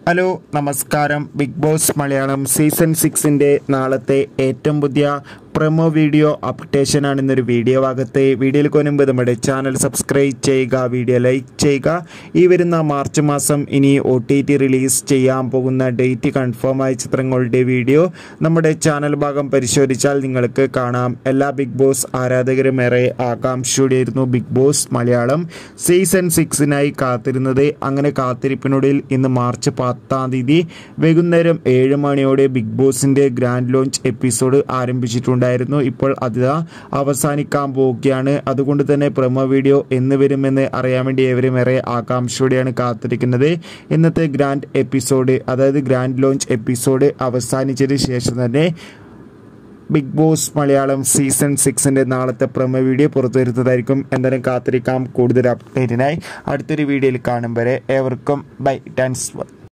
hello നമസ്കാരം big boss Malayalam season സിക്സിൻ്റെ നാളത്തെ ഏറ്റവും പുതിയ പ്രൊമോ വീഡിയോ അപ്ഡേഷനാണ് ഇന്നൊരു വീഡിയോ ഭാഗത്ത് വീഡിയോയിൽ കൊനുമ്പ് നമ്മുടെ ചാനൽ സബ്സ്ക്രൈബ് ചെയ്യുക വീഡിയോ ലൈക്ക് ചെയ്യുക ഈ വരുന്ന മാർച്ച് മാസം ഇനി ഒ ടി ടി റിലീസ് ചെയ്യാൻ പോകുന്ന ഡേറ്റ് കൺഫേം ആയ ചിത്രങ്ങളുടെ വീഡിയോ നമ്മുടെ ചാനൽ ഭാഗം പരിശോധിച്ചാൽ നിങ്ങൾക്ക് കാണാം എല്ലാ ബിഗ് ബോസ് ആരാധകരും ഏറെ ആകാംക്ഷയോടെയായിരുന്നു ബിഗ് ബോസ് മലയാളം സീസൺ സിക്സിനായി കാത്തിരുന്നത് അങ്ങനെ കാത്തിരിപ്പിനൊടുവിൽ ഇന്ന് മാർച്ച് പത്താം തീയതി വൈകുന്നേരം ഏഴ് മണിയോടെ ബിഗ് ബോസിന്റെ ഗ്രാൻഡ് ലോഞ്ച് എപ്പിസോഡ് ആരംഭിച്ചിട്ടുണ്ടായിരുന്നു ഇപ്പോൾ അത് അവസാനിക്കാൻ പോവുകയാണ് അതുകൊണ്ട് തന്നെ പ്രൊമോ വീഡിയോ എന്ന് വരുമെന്ന് അറിയാൻ വേണ്ടി ഏവരും ഏറെ ആകാംക്ഷയോടെയാണ് കാത്തിരിക്കുന്നത് ഇന്നത്തെ ഗ്രാൻഡ് എപ്പിസോഡ് അതായത് ഗ്രാൻഡ് ലോഞ്ച് എപ്പിസോഡ് അവസാനിച്ചതിന് ശേഷം തന്നെ ബിഗ് ബോസ് മലയാളം സീസൺ സിക്സിൻ്റെ നാളത്തെ പ്രൊമോ വീഡിയോ പുറത്തു വരുന്നതായിരിക്കും എന്തായാലും കാത്തിരിക്കാം കൂടുതൽ അപ്ഡേറ്റിനായി അടുത്തൊരു വീഡിയോയിൽ കാണും വരെ ഏവർക്കും ബൈ താങ്ക്സ്